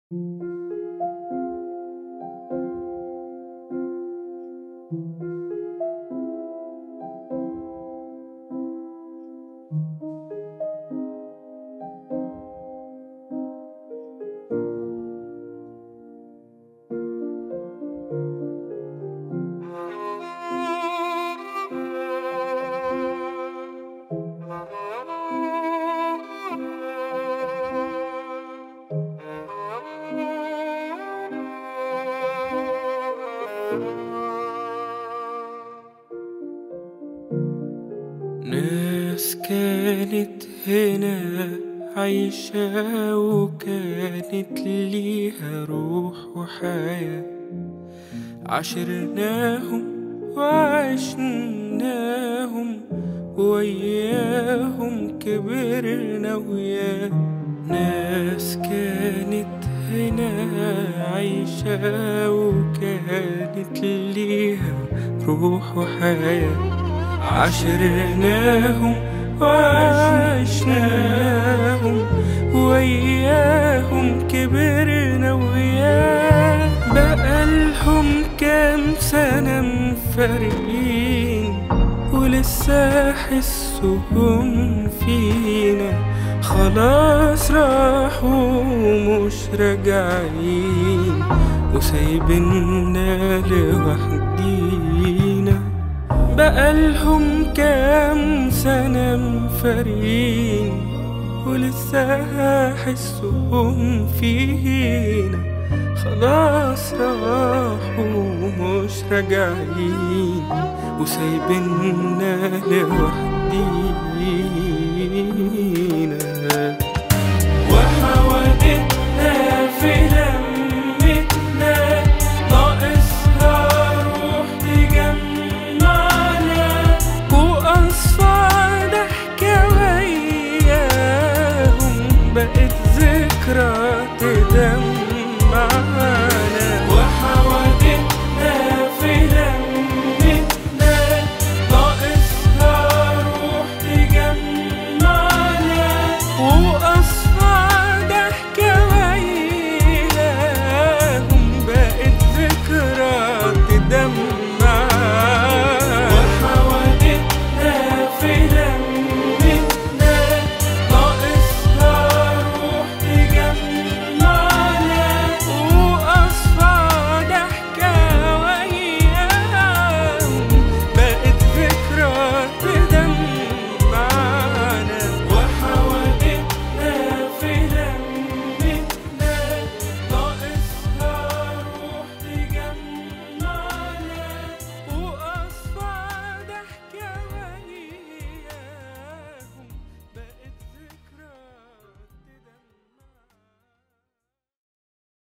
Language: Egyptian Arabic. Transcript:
ناس كانت هنا عايشة وكانت ليها روح وحياة عشرناهم وعشناهم وياهم كبرنا وياه ناس كانت هنا عايشة وكانت ليها روح وحياة عشرناهم وعشناهم وياهم كبرنا وياه بقالهم كام سنة مفارقين ولسه حسهم فينا خلاص راحوا مش راجعين وسايبيننا لوحدينا بقالهم كام سنة مفارقين ولسه حسهم فينا خلاص راحوا مش راجعين وسايبيننا لوحدينا